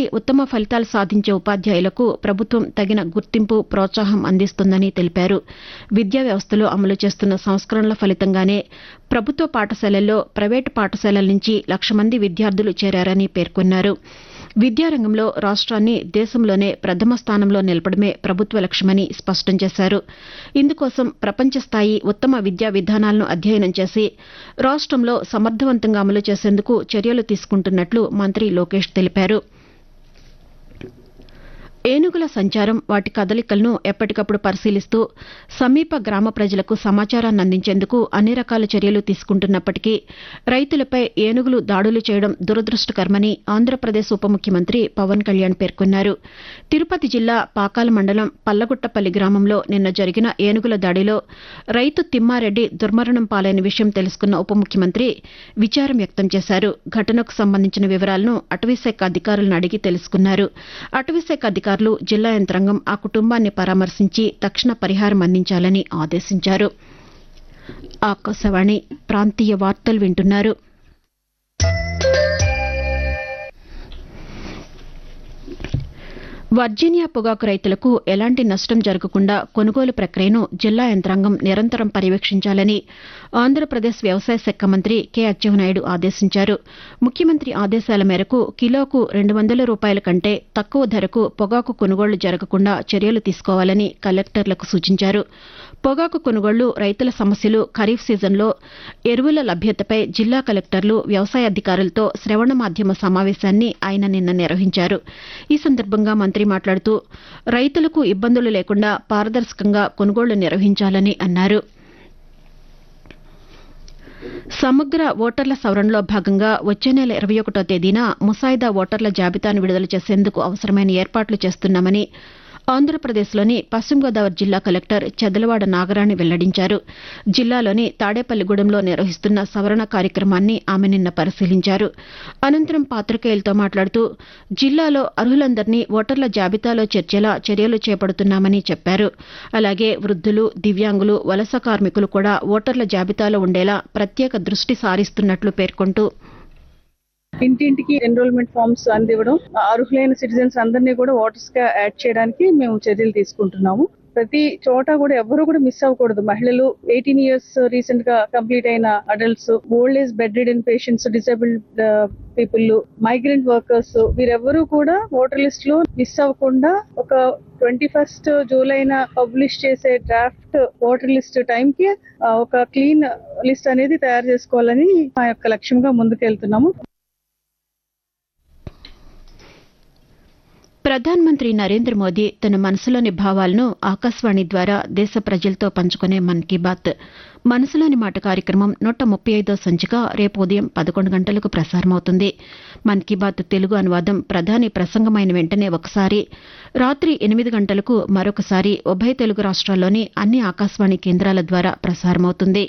ఉత్తమ ఫలితాలు సాధించే ఉపాధ్యాయులకు ప్రభుత్వం తగిన గుర్తింపు ప్రోత్సాహం అందిస్తుందని తెలిపారు విద్యా వ్యవస్థలో అమలు చేస్తున్న సంస్కరణల ఫలితంగానే ప్రభుత్వ పాఠశాలల్లో ప్రైవేటు పాఠశాలల నుంచి లక్ష మంది విద్యార్థులు చేరారని పేర్కొన్నారు విద్యారంగంలో రాష్ట్రాన్ని దేశంలోనే ప్రథమ స్థానంలో నిలపడమే ప్రభుత్వ లక్ష్యమని స్పష్టం చేశారు ఇందుకోసం ప్రపంచ స్థాయి ఉత్తమ విద్యా విధానాలను అధ్యయనం చేసి రాష్ట్రంలో సమర్థవంతంగా అమలు చేసేందుకు చర్యలు తీసుకుంటున్నట్లు మంత్రి లోకేష్ తెలిపారు ఏనుగుల సంచారం వాటి కదలికలను ఎప్పటికప్పుడు పరిశీలిస్తూ సమీప గ్రామ ప్రజలకు సమాచారాన్ని అందించేందుకు అన్ని రకాల చర్యలు తీసుకుంటున్నప్పటికీ రైతులపై ఏనుగులు దాడులు చేయడం దురదృష్టకరమని ఆంధ్రప్రదేశ్ ఉప ముఖ్యమంత్రి పవన్ కళ్యాణ్ పేర్కొన్నారు తిరుపతి జిల్లా పాకాల మండలం పల్లగుట్టపల్లి గ్రామంలో నిన్న జరిగిన ఏనుగుల దాడిలో రైతు తిమ్మారెడ్డి దుర్మరణం పాలైన విషయం తెలుసుకున్న ఉప ముఖ్యమంత్రి విచారం వ్యక్తం చేశారు ఘటనకు సంబంధించిన వివరాలను అటవీశాఖ అధికారులను అడిగి తెలుసుకున్నారు అటవీశాఖ అధికారులు జిల్లా యంత్రాంగం ఆ కుటుంబాన్ని పరామర్శించి తక్షణ పరిహారం అందించాలని ఆదేశించారు ఆకాశవాణి ప్రాంతీయ వార్తలు వింటున్నారు వర్జీనియా పొగాకు రైతులకు ఎలాంటి నష్టం జరగకుండా కొనుగోలు ప్రక్రియను జిల్లా యంత్రాంగం నిరంతరం పర్యవేక్షించాలని ఆంధ్రప్రదేశ్ వ్యవసాయ శాఖ మంత్రి కె అచ్చెన్నాయుడు ఆదేశించారు ముఖ్యమంత్రి ఆదేశాల మేరకు కిలోకు రెండు వందల రూపాయల కంటే తక్కువ ధరకు పొగాకు కొనుగోళ్లు జరగకుండా చర్యలు తీసుకోవాలని కలెక్టర్లకు సూచించారు పొగాకు కొనుగోళ్లు రైతుల సమస్యలు ఖరీఫ్ సీజన్లో ఎరువుల లభ్యతపై జిల్లా కలెక్టర్లు వ్యవసాయ అధికారులతో శ్రవణ మాధ్యమ సమావేశాన్ని ఆయన నిన్న నిర్వహించారు ఈ సందర్భంగా మంత్రి మాట్లాడుతూ రైతులకు ఇబ్బందులు లేకుండా పారదర్శకంగా కొనుగోళ్లు నిర్వహించాలని అన్నారు సమగ్ర ఓటర్ల సవరణలో భాగంగా వచ్చే నెల ఇరవై ఒకటో తేదీన ముసాయిదా ఓటర్ల జాబితాను విడుదల చేసేందుకు అవసరమైన ఏర్పాట్లు చేస్తున్నామని ఆంధ్రప్రదేశ్లోని పశ్చిమ గోదావరి జిల్లా కలెక్టర్ చెదలవాడ నాగరాణి వెల్లడించారు జిల్లాలోని తాడేపల్లిగూడెంలో నిర్వహిస్తున్న సవరణ కార్యక్రమాన్ని ఆమె నిన్న పరిశీలించారు అనంతరం పాతికేయులతో మాట్లాడుతూ జిల్లాలో అర్హులందరినీ ఓటర్ల జాబితాలో చేర్చేలా చర్యలు చేపడుతున్నామని చెప్పారు అలాగే వృద్దులు దివ్యాంగులు వలస కార్మికులు కూడా ఓటర్ల జాబితాలో ఉండేలా ప్రత్యేక దృష్టి సారిస్తున్నట్లు పేర్కొంటూ ఇంటింటికి ఎన్రోల్మెంట్ ఫామ్స్ అందివ్వడం అర్హులైన సిటిజన్స్ అందరినీ కూడా ఓటర్స్ గా యాడ్ చేయడానికి మేము చర్యలు తీసుకుంటున్నాము ప్రతి చోట కూడా ఎవరు కూడా మిస్ అవ్వకూడదు మహిళలు ఎయిటీన్ ఇయర్స్ రీసెంట్ గా కంప్లీట్ అయిన adults old age bedridden patients disabled people migrant workers వీరెవ్వరూ కూడా ఓటర్ లిస్ట్ లో మిస్ అవ్వకుండా ఒక ట్వంటీ ఫస్ట్ జూలైన పబ్లిష్ చేసే డ్రాఫ్ట్ ఓటర్ లిస్ట్ టైం కి ఒక క్లీన్ లిస్ట్ అనేది తయారు చేసుకోవాలని మా యొక్క లక్ష్యంగా ముందుకెళ్తున్నాము ప్రధానమంత్రి నరేంద్ర మోదీ తన మనసులోని భావాలను ఆకాశవాణి ద్వారా దేశ ప్రజలతో పంచుకునే మన్ కీ బాత్ మనసులోని మాట కార్యక్రమం నూట ముప్పై ఐదో సంచిక రేపు ఉదయం పదకొండు గంటలకు ప్రసారమవుతుంది మన్ కీ బాత్ తెలుగు అనువాదం ప్రధాని ప్రసంగమైన వెంటనే ఒకసారి రాత్రి ఎనిమిది గంటలకు మరొకసారి ఉభయ తెలుగు రాష్ట్రాల్లోని అన్ని ఆకాశవాణి కేంద్రాల ద్వారా ప్రసారమవుతుంది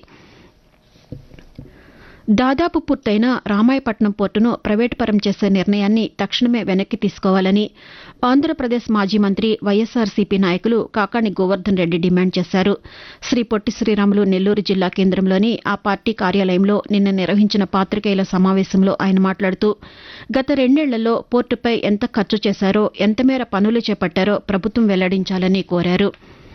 దాదాపు పూర్తయిన రామాయపట్నం పోర్టును ప్రైవేటు పరం చేసే నిర్ణయాన్ని తక్షణమే వెనక్కి తీసుకోవాలని ఆంధ్రప్రదేశ్ మాజీ మంత్రి వైఎస్సార్సీపీ నాయకులు కాకాణి గోవర్ధన్ రెడ్డి డిమాండ్ చేశారు శ్రీ పొట్టి శ్రీరాములు నెల్లూరు జిల్లా కేంద్రంలోని ఆ పార్టీ కార్యాలయంలో నిన్న నిర్వహించిన పాతికేయుల సమావేశంలో ఆయన మాట్లాడుతూ గత రెండేళ్లలో పోర్టుపై ఎంత ఖర్చు చేశారో ఎంతమేర పనులు చేపట్టారో ప్రభుత్వం వెల్లడించాలని కోరారు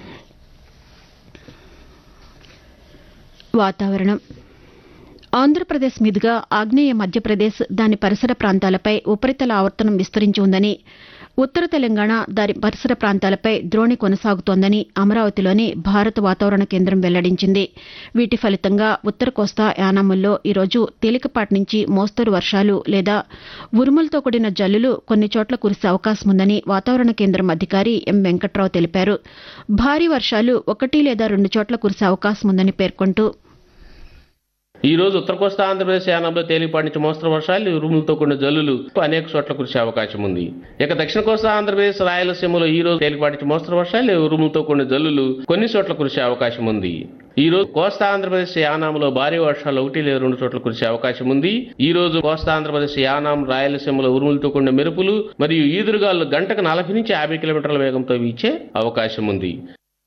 వాతావరణం ఆంధ్రప్రదేశ్ మీదుగా ఆగ్నేయ మధ్యప్రదేశ్ దాని పరిసర ప్రాంతాలపై ఉపరితల ఆవర్తనం విస్తరించి ఉందని ఉత్తర తెలంగాణ దాని పరిసర ప్రాంతాలపై ద్రోణి కొనసాగుతోందని అమరావతిలోని భారత వాతావరణ కేంద్రం వెల్లడించింది వీటి ఫలితంగా ఉత్తర కోస్తా యానాముల్లో ఈరోజు తేలికపాటి నుంచి మోస్తరు వర్షాలు లేదా ఉరుములతో కూడిన జల్లులు కొన్ని చోట్ల కురిసే అవకాశం ఉందని వాతావరణ కేంద్రం అధికారి ఎం వెంకట్రావు తెలిపారు భారీ వర్షాలు ఒకటి లేదా రెండు చోట్ల కురిసే అవకాశం ఉందని పేర్కొంటూ ఈ రోజు ఉత్తర కోస్తా ఆంధ్రప్రదేశ్ యానంలో తేలిపాటి నుంచి మోస్తరు వర్షాలు ఉరుములతో కూడిన జల్లులు అనేక చోట్ల కురిసే అవకాశం ఉంది ఇక దక్షిణ కోస్తా ఆంధ్రప్రదేశ్ రాయలసీమలో ఈ రోజు తేలిపాటి నుంచి మోస్తరు వర్షాలు ఉరుములతో కూడిన జల్లులు కొన్ని చోట్ల కురిసే అవకాశం ఉంది ఈ రోజు కోస్తా ఆంధ్రప్రదేశ్ యానాంలో భారీ వర్షాలు ఒకటి లేదా రెండు చోట్ల కురిసే అవకాశం ఉంది ఈ రోజు కోస్తా ఆంధ్రప్రదేశ్ యానాం రాయలసీమలో ఉరుములతో కూడిన మెరుపులు మరియు ఈదురుగాలు గంటకు నలభై నుంచి యాభై కిలోమీటర్ల వేగంతో వీచే అవకాశం ఉంది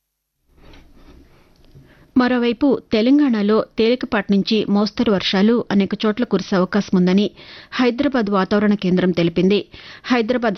మరోవైపు తెలంగాణలో తేలికపాటి నుంచి మోస్తరు వర్షాలు అనేక చోట్ల కురిసే అవకాశం ఉందని హైదరాబాద్ వాతావరణ కేంద్రం తెలిపింది హైదరాబాద్